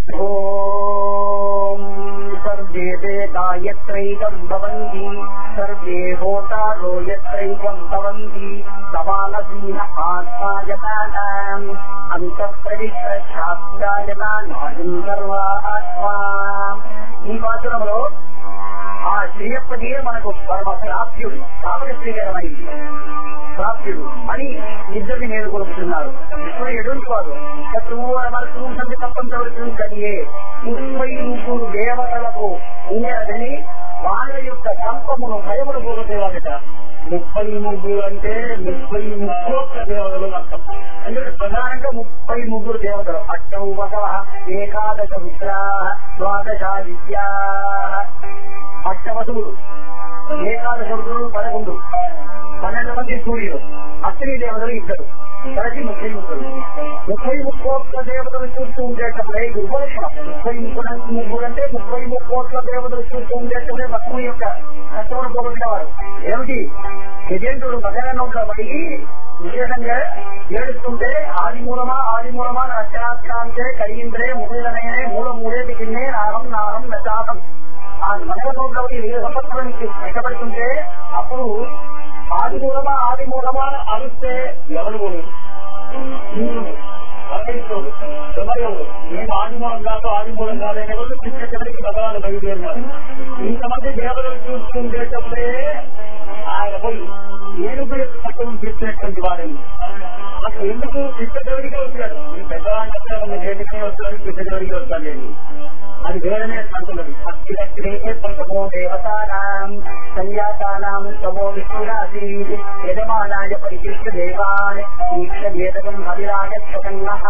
ఓం survey వేదా యత్రైకం భవంతి survey హోతారో యత్రైకం భవంతి సమానసీన ఆత్మాయతానాం అంతఃప్రవిష్ట శాస్త్రాయతానాయం సర్వాత్మా ఈ వాచనంలో ఆ శ్రీయప్పటియే మనకు పరమ ప్రాప్యుడు కామకశ్రీకరమైంది ప్రాప్యుడు అని ఇద్దరిని నేను కొలుపుతున్నారు ఇప్పుడు ఎటువంటి వారు శత్రువు మనకు సంది తప్పంతవరకు కలిగే ముప్పై ముగ్గురు దేవతలకు ఉండేదని వాళ్ళ యొక్క కంపమును భయమును పోగొట్టేవాడట ముప్పై ముగ్గురు అంటే ముప్పై ముక్కోట్ల దేవతలు అర్థం అంటే ప్రధానంగా ముప్పై ముగ్గురు దేవతలు అష్టౌ బసవ ఏకాదశ రుద్రా ద్వాదశాదిత్యా అష్టవసువులు ఏకాదశ రుద్రులు పదకొండు పన్నెండు మంది సూర్యులు అశ్విని దేవతలు ఇద్దరు కలిసి ముప్పై ముగ్గురు ముప్పై ముక్కోట్ల దేవతలు చూస్తూ ఉండేటప్పుడే ఇది ఉపలక్షణం ముప్పై ముగ్గురు ముగ్గురు అంటే ముప్పై ముక్కోట్ల దేవతలు చూస్తూ ఉండేటప్పుడే భక్తుని యొక్క కష్టమును పోగొట్టేవారు ఏమిటి గజేంద్రుడు మకరంలో పడి విశేషంగా ఏడుస్తుంటే ఆది మూలమా ఆది మూలమా రచనాత్రాంతే కరీంద్రే ముగిలనయనే మూల మూడేది కిన్నే నారం నారం నచాతం ఆ మకరంలో సంవత్సరానికి కష్టపడుతుంటే అప్పుడు ఆది మూలమా ఆది మూలమా అని అరిస్తే ఎవరు అక్కడితోడు ఎవరెవరు నేను ఆదిమూలం కాదు ఆదిమూలం కాదనే వాళ్ళు చిన్నకి భగవాన్ బయలుదేరినారు ఇంతమంది దేవతలు చూస్తుండేటప్పుడే ఆయన పోయి ఏనుగు యొక్క పట్టణం తీర్చినటువంటి వారిని అసలు ఎందుకు చిత్తదేవుడిగా వచ్చాడు ఈ పెద్దవాళ్ళ దేనికే వస్తాడు చిత్తదేవుడికి వస్తాడు అది వేరనే అంటున్నది అతి లక్ష్మీకే పంచమో దేవతానాం సంజాతానాం సమో విష్ణురాశి యజమానాయ పరికృష్ట దేవాన్ ఈక్ష వేదకం హరిరాజ స్వకన్నః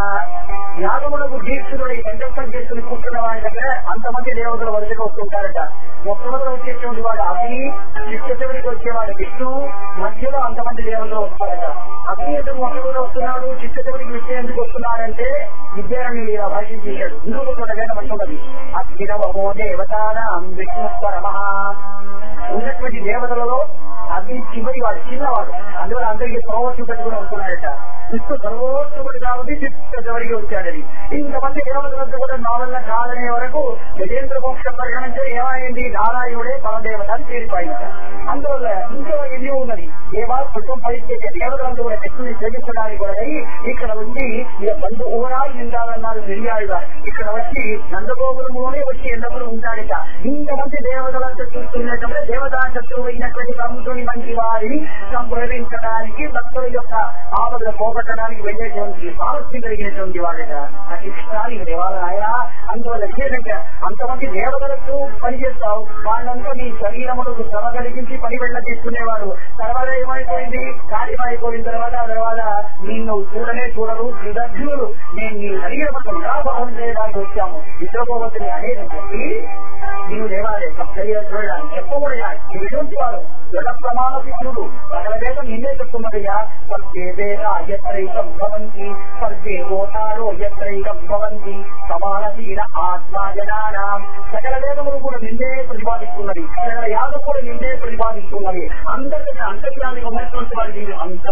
యాగములకు దీక్షుడు కంఠస్థం చేసుకుని కూర్చున్న వాడి దగ్గర అంతమంది దేవతలు వరుసగా వస్తుంటారట మొట్టమొదటి వచ్చేటువంటి వాడు అగ్ని చిత్తశివుడికి వచ్చేవాడు విష్ణు మధ్యలో అంతమంది దేవతలు వస్తారట అగ్ని ఎందుకు మొట్టమొదటి వస్తున్నాడు చిత్తశివుడికి విష్ణు ఎందుకు వస్తున్నాడంటే విద్యారాన్ని ఇలా భాషించాడు ఇంకొక చోట వేద పట్టున్నది అగ్నిరవమో దేవతానాం విష్ణు పరమః ఉన్నటువంటి దేవతలలో అగ్ని చివరి వాడు చిన్నవాడు అందువల్ల అందరికీ సర్వోత్వం పెట్టుకుని వస్తున్నాడట విష్ణు సర్వోత్తముడు కాబట్టి చిత్త చివరికి వచ్చాడని ఇంతమంది దేవతలంతా కూడా నా వల్ల కాదనే వరకు గజేంద్ర మోక్ష పరిగణించే ఏమైంది నారాయణుడే పరదేవత అని పేరిపోయిందట అందువల్ల ఇంకో ఎన్ని ఉన్నది దేవా పుట్టం పరిస్థితి దేవతలంతా కూడా వ్యక్తుని సేవించడానికి కూడా ఇక్కడ ఉండి ఇక బంధు ఊరాలు నిండాలన్నారు పెరియాడుగా ఇక్కడ వచ్చి నందగోపురంలోనే వచ్చి ఎన్నప్పుడు ఉంటాడట ఇంతమంది దేవతలంతా చూస్తున్నటువంటి దేవతా శత్రువు అయినటువంటి సముద్రుని మంచి వారిని సంప్రదించడానికి భక్తుల యొక్క ఆపదలు పోగొట్టడానికి వెళ్ళేటువంటి సామర్థ్యం కలిగినటువంటి వాడట నాకు ఇష్టాలు ఇక దేవాలయ అందువల్ల విశేషంగా అంతమంది దేవతలకు పనిచేస్తావు వాళ్ళంతా నీ శరీరములకు శ్రమ కలిగించి పని వెళ్ళ తీసుకునేవారు తర్వాత ఏమైపోయింది కార్యమైపోయిన తర్వాత ఆ తర్వాత నిన్ను చూడనే చూడరు కృతజ్ఞులు నేను నీ శరీరములకు నిరాభావం చేయడానికి వచ్చాము ఇతరపోవద్దని అనేది చెప్పి నీవు దేవాలయ శరీరం చూడడానికి చెప్పకూడదా ఇటువంటి వారు దృఢ ప్రమాణ శిష్యుడు సకల వేదం నిన్నే చెప్తున్నదయ్యా సర్వే వేద యత్రైకం భవంతి సర్వే ఓటారో యత్రైకం భవంతి సమానశీల ఆత్మాజనానాం సకల వేదములు కూడా నిన్నే ప్రతిపాదిస్తున్నది సకల యాగం కూడా నిన్నే ప్రతిపాదిస్తున్నది అందరికీ అంతర్యానికి ఉన్నటువంటి వారి నీవు అంత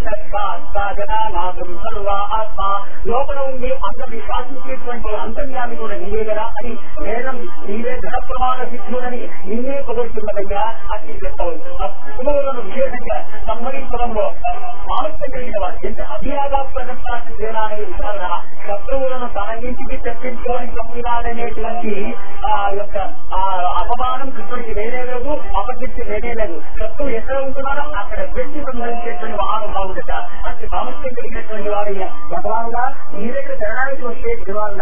ప్రవిష్టనాగం సర్వ ఆత్మ లోపల ఉండి అందరినీ శాసించేటువంటి అంతర్యాన్ని కూడా నీవే కదా అని వేదం నీవే దృఢ ప్రమాణ శిష్యుడని నిన్నే పొగడుతున్నదయ్యా అని చెప్పవచ్చు శుభములను విశేషంగా సంహరించడంలో సామర్థ్యం కలిగిన వారు ఎంత అభియాగా ప్రదర్శన చేయాలనే విచారణ శత్రువులను తన ఇంటికి తెప్పించుకొని పంపినాడనేటువంటి ఆ యొక్క ఆ అపమానం కృష్ణుడికి వేరే లేదు అపకీర్తి వేరే లేదు శత్రువు ఎక్కడ ఉంటున్నారో అక్కడ వెళ్ళి సంహరించేటువంటి మహానుభావుడట అతి సామర్థ్యం కలిగినటువంటి వారి భగవానుగా నీ దగ్గర శరణానికి వస్తే దివాళ్ళ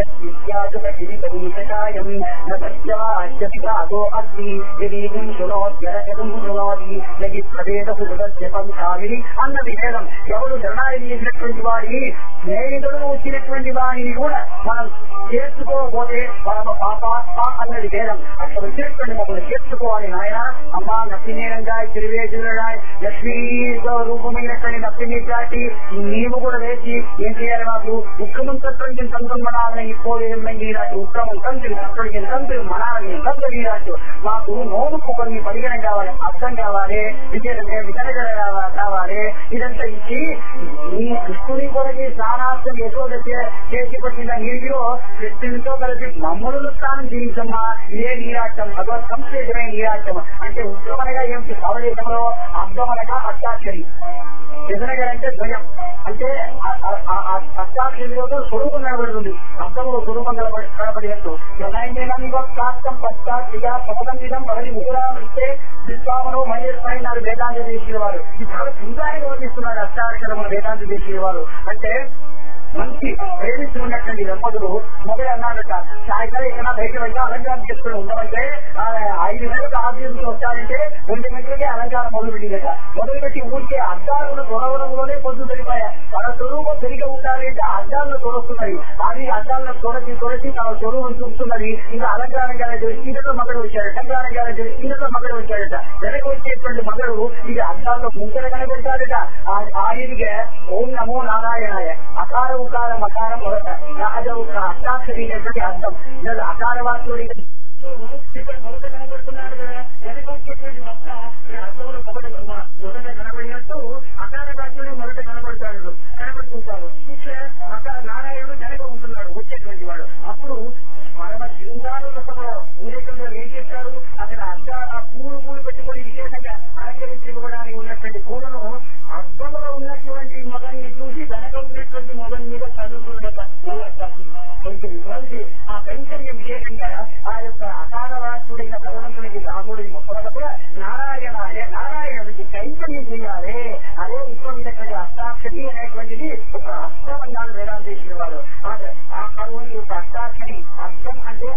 కిరీటం సత్యవాచ్యో అస్తి యదీ శృణోత్యరకం శృణోతి యది ప్రవేద పంచాలిని అన్న విషయం ఎవరు శరణాయి చేసినటువంటి వారి స్నేహితుడు వచ్చినటువంటి వారిని కూడా మనం చేర్చుకోకపోతే పరమ పాపాత్మ అన్నది వేదం అక్కడ వచ్చినటువంటి మమ్మల్ని చేర్చుకోవాలి నాయన అమ్మా నప్పినేనంగాయ తిరువేజురాయ్ లక్ష్మీ రూపమైనటువంటి నప్పిని చాటి నీవు కూడా వేసి ఏం చేయాలి మాకు ఉక్రమంతత్వం సంతం మనాలని ఇప్పుడు నాటి ఉక్రమం తండ్రి అక్కడికి తండ్రి మనాలని తండ్రి నాటు మాకు నోముకు కొన్ని పరిగణ కావాలి అర్థం కావాలి విజయంగా విజయగడ కావాలి ఇదంతా ఇచ్చి ఈ కృష్ణుని కొరకి స్నానార్థం యశోద చే- చేసి పట్టిన నీటిలో కృష్ణునితో కలిసి మమ్మలను స్థానం జీవించమ్మా ఇదే నీరాటం భగవత్ సంశ్లేషమైన నీరాటం అంటే ఉత్తమనగా ఏమిటి సవలేఖంలో అర్థమనగా అష్టాక్షరి ఎదురగా అంటే ద్వయం అంటే అష్టాక్షరిలో స్వరూపం కనబడుతుంది అర్థంలో స్వరూపం కనబడి కనబడినట్టు ఎనైనా పశ్చాత్తిగా సమదంగితం పదవి ముగురామిస్తే విశ్వామను మహేశ్వరి నాడు వేదాంత దేశీయ వారు ఇది చాలా సుందరంగా వర్ణిస్తున్నారు అష్టాక్షరములు వేదాంత దేశీయ వారు అంటే మంచి ప్రేమిస్తున్నటువంటి దంపతులు మొదలు అన్నాడట సాయంత్రం ఇక్కడ బయట వెళ్ళి అలంకారం చేసుకుని ఉండమంటే ఆ, ఐదు వేలకు ఆఫీసుకు వచ్చారంటే ఒంటి గంటలకే అలంకారం మొదలు పెట్టిందట మొదలుపెట్టి ఊరికే అద్దాలను తొడవడంలోనే పొద్దు సరిపోయా తన స్వరూపం సరిగా ఉండాలంటే అద్దాలను తొడస్తున్నది అది అద్దాలను తొడచి తొడచి తన స్వరూపం చూపుతున్నది ఇంకా అలంకారం గారి ఈయనతో మగడు వచ్చాడు అలంకారం గారి ఈయనతో మగడు వచ్చాడట వెనక వచ్చేటువంటి మగడు ఇది అద్దాల్లో ముంకర కనబెడతాడట ఆ- ఆయనకి ఓం నమో నారాయణాయ అకార ఉకార మకారం మొదట రాజ ఒక అష్టాక్షరి అనేటువంటి అర్థం లేదా అకార వాక్యుడి ఇక్కడ మొదట కనబడుతున్నాడు కదా వెనక వచ్చేటువంటి మొక్క ఈ అర్థంలో మొదట కన- మొదట కనబడినట్టు అకార వాక్యుడే మొదట కనబడతాడు కనబడుతుంటాడు ఇక్కడ అకార నారాయణుడు వెనక ఉంటున్నాడు వచ్చేటువంటి వాడు అప్పుడు పరమ శృంగారు రసంలో ఊరేకంలో ఏం చేశారు అక్కడ అర్థ ఆ పూలు పూలు పెట్టుకొని విశేషంగా అలంకరించుకోవడానికి ఉన్నటువంటి పూలను అర్థంలో ఉన్నటువంటి మొదన్ని చూసి వెనక ఉన్నటువంటి మొదటి మీద చదువుకున్నట కొంచెం కలిసి ఆ కైంకర్యం విశేషంగా ఆ యొక్క అకారవాసుడైన భగవంతునికి రాముడిని మొక్కలకు నారాయణ నారాయణుడికి కైంకర్యం చేయాలి అదే విశ్వమైనటువంటి అష్టాక్షరి అనేటువంటిది ఒక అర్థం అన్నాడు వేదాంతేశ్వరి వారు ఆ- ఆ- అటువంటి ఒక అష్టాక్షరి అర్థం అంటే